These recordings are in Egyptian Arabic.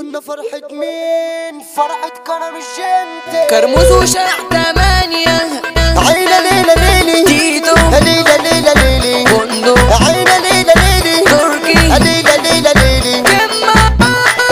قلنا فرحة مين فرحة كرم الجنت كرموز وشارع تمانية عينا ليلة ليلي تيتو ليلة ليلة ليلي بندق عينا ليلة ليلي تركي ليلة ليلة ليلي كما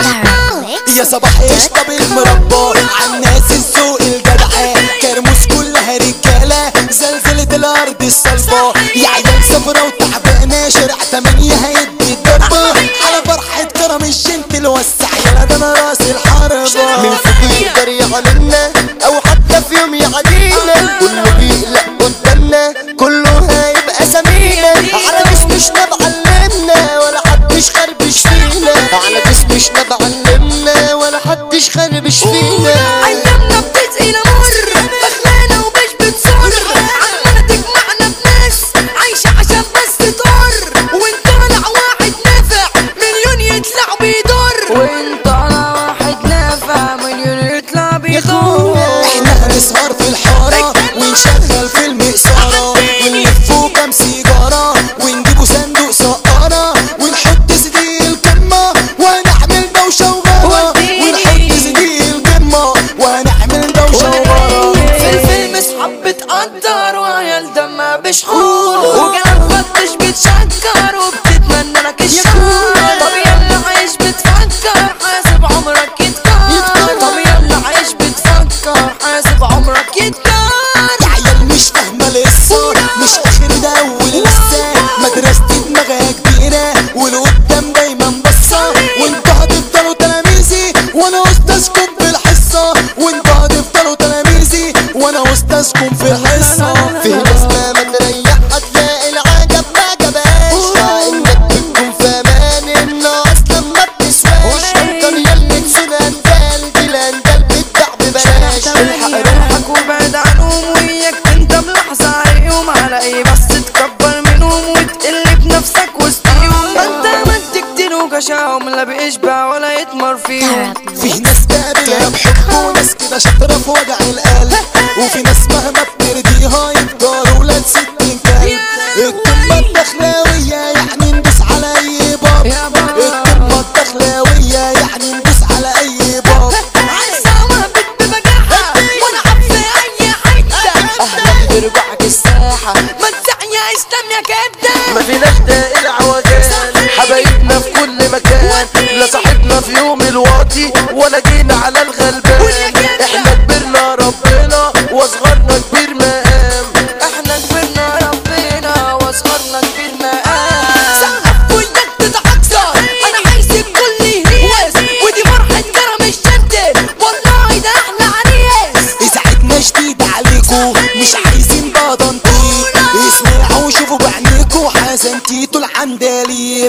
يا صباح قشطة بالمربى عالناس الذوق الجدعة كرموس كلها رجالة زلزلة الأرض الصلبة يا عيال صفرا وتعبانة شارع تمانية هيدي الضربة على فرحة كرم الجنتل وسع يا ده أنا راس الحربة من فوق يقدر يعلمنا او حتى في يوم يعدينا كله بيقلق قدامنا كله هيبقى سمينا على جسمشنا بعلمنا ولا حدش خربش فينا على جسمشنا بعلمنا ولا حدش خربش فينا ايامنا بتتقل مر بخلانة ومش بتصر عمالة تجمعنا بناس عايشة عشان بس تطر وانت طالع واحد نافع مليون يطلع بيضر وانت طالع واحد نافع مليون يطلع بيضر احنا هنسهر في الحارة ونشغل فيلم إثارة ونلفوا كام سيجارة ونجيبوا صندوق سقارة ونحط سيدي القمة وهنعمل دوشة وغارة ونحط سيدي القمة وهنعمل دوشة وغارة في الفيلم صحاب بتقدر وعيال دمها بشحور وجنب فتش بتشكر وبتتمنى لك الشهور طب يلا عايش بتفكر حاسب عمرك يتكار طب يلا عايش بتفكر حاسب عمرك يتكار يا عيال مش فاهمة لسه مش آخر ده أول لسه مدرستي دماغها كبيرة والقدام دايما بصة وانتوا هتفضلوا تلاميذي وانا أستاذكم في الحصة وانتوا هتفضلوا تلاميذي وانا أستاذكم في الحصة في ناس ما تريح هتلاقي العجب ما جابهاش مع انك بتكون في امان انه اصلا ما بتسواش فكر يلي تسود اندال دي الاندال بتباع ببلاش الحق روحك وابعد عنهم وياك تندم لحظة عليهم على ايه بس تكبر منهم وتقل بنفسك وسطيهم ما انت عملت كتير وجشعهم لا بيشبع ولا يتمر فيهم في ناس قابلة بحب وناس كده شاطرة في وجع القلب وفي ناس مهما بترضيها يفضلوا ولاد ستين كلب القمة الدخلاوية يعني ندوس على أي باب يا بابا. القمة الدخلاوية يعني ندوس على أي باب عايزة وهبت ببجاحة والعب في اي حتة اهلا برجوعك الساحة ما تزعي يا اسلام يا كبدة ما فيناش داقي العوجان حبايبنا في كل مكان لا صاحبنا في يوم الواطي ولا جينا على الغلبان احنا كبرنا ربنا واصغرنا كبير مقام احنا كبرنا ربنا واصغرنا كبير مقام سقف وياك تتعكسر انا عايز الكل يهيس ودي فرحة كرم الشدد والله ده احلى عريس إسعادنا شديد عليكو مش عايزين بقى تنطيط اسمعوا وشوفوا بعينيكوا حسن تيتو العندليب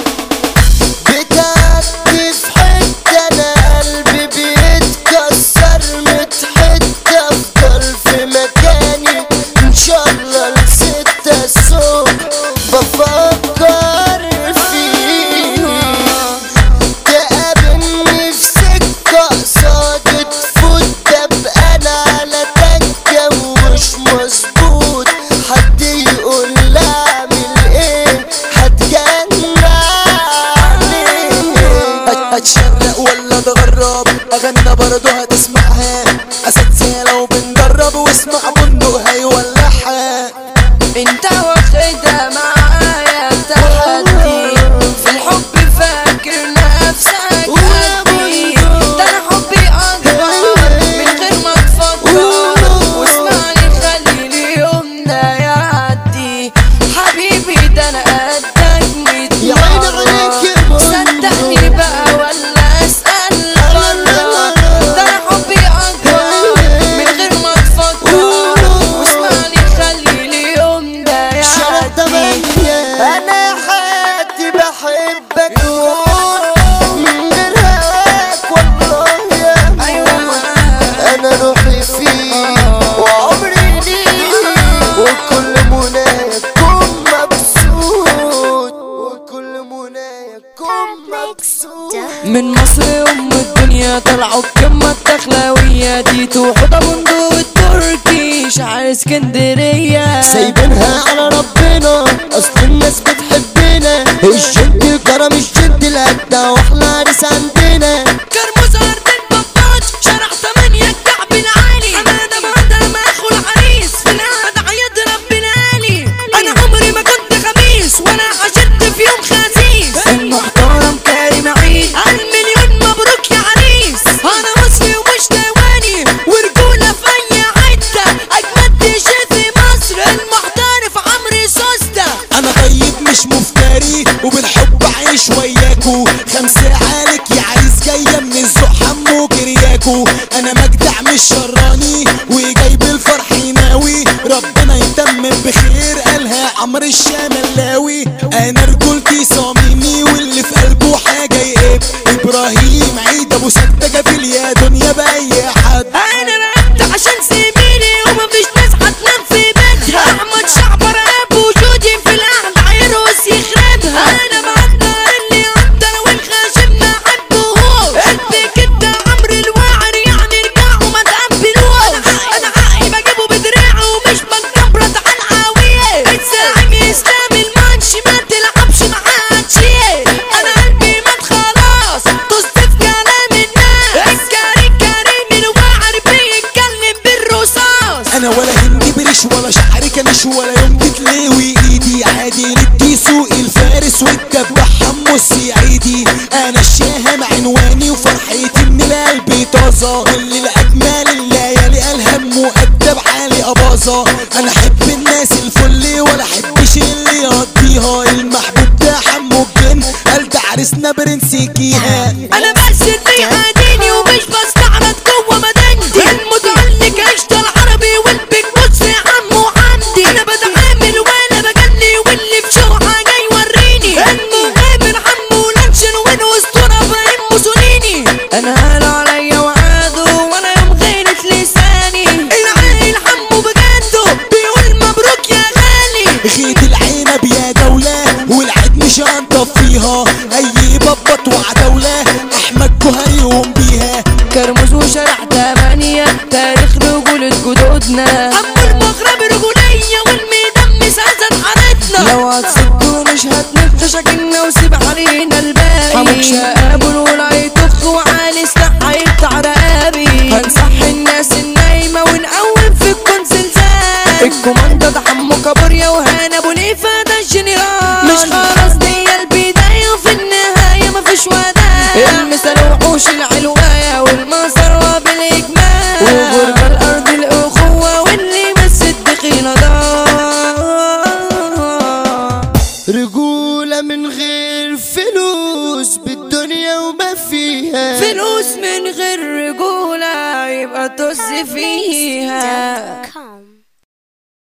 بتكتف حتة انا قلبي بيتكسر متحتة افضل في مكاني ان شاء الله لستة الصبح بفكر فيه تقابلني في سكة قصاد تفوت ابقى انا على تكة ومش مظبوط حد يقول لي اعمل ايه هتجنن هت- هتشرق ولا تغرب اغنى برضه هتسمعها اساتذه لو بنجرب واسمع بندق هيولعها انت واخدها معايا تحدي في الحب فاكر نفسك قدي ده انا حبي اكبر من غير ما تفكر واسمعني خلي اليوم ده يعدي حبيبي ده انا قدك ميت يا عيني عليك يا مرة. بندق. صدقني بقى ولا اسأل بره ده انا حبي اكبر من غير ما تفكر واسمعني خلي اليوم ده شرط يعدي تمانية انا حياتي بحبك موت من غير هواك والله يا ايوه انا روحي فيك وعمري ليك وكل منايا تكون مبسوط وكل منايا تكون مبسوط من مصر ام الدنيا طلعوا بقمة الدخلاوية دي توحدة بندق التركي شعر اسكندرية سايبينها على ربنا اصل الناس بتحبنا الجد كرم الجد الهدى واحلى عريس عندنا كرموز معاكو انا مجدع مش شراني وجايب الفرح ناوي ربنا يتمم بخير قالها عمرو الشملاوي انا رجولتي صميمي واللي في قلبه حاجه يقب ابراهيم عيد ابو سته جافل يا دنيا باي حد انا بعت عشان سيبيني ومفيش ناس هتنام في بيتها احمد شعبر ابو وجودي في القعده عيروس يخربها انا بقدر اللي قدر والخاشم ما حبهوش انت كده عمرو الواعر يعني ارجعوا ما تقبلوش انا حقي بجيبه بدراعه ومش بنكبرت على القويه الزعيم اسلام الماتش ما تلعبش معاه تشيل انا قلبي مات خلاص طز في كلام الناس الكريم كريم الواعر بيتكلم بالرصاص انا ولا هندي بريش ولا شعري كنش ولا يوم تتلوي ايدي عادي ردي سوق الفارس والدبح حمص عيدي انا الشاهم عنواني وفرحتي من القلب طازه كل الاجمال الليالي الهم مؤدب حالي اباظه انا احب الناس الفل ولا احبش اللي يقضيها المحبوب ده حمو الجن قال ده عريسنا برنس كيها انا بس اني عاديني ومش بستعرض جوه مدينتي المتعلق عشت العربي والبيج بوس يا عمو حمدي انا بتعامل وانا بجلي واللي في شوحه جاي يوريني المغامر عمو لانشن وين اسطوره ابراهيم موسوليني انا قالوا عليا وعادوا وانا يوم غيرت لساني العيل عمو بجده بيقول مبروك يا غالي خيط العنب يا دولة والعيد مش هنطفيها اي ببط وعدولة احمد جوهري يقوم بيها كرموز وشارع تمانية تاريخ رجولة جدودنا عمو المغرب رجولية والميدان مسعزة حارتنا لو هتصدوا مش هتنفش شكلنا وسيب علينا الباقي حموك شقاب والولا يطخ وعالي سلاح هيقطع رقابي هنصحي الناس النايمة ونقوم في الكون زلزال الكوماندا ده حمو كابوريا وهانا ابو ليفا ده الجنرال مش خلاص دي البداية وفي النهاية مفيش وداع المثال وحوش العلواية والمنظر وبالإجمال وغرب الأرض الأخوة واللي بس الدخيلة ده رجولة من غير فلوس بالدنيا وما فيها فلوس من غير رجولة يبقى طز فيها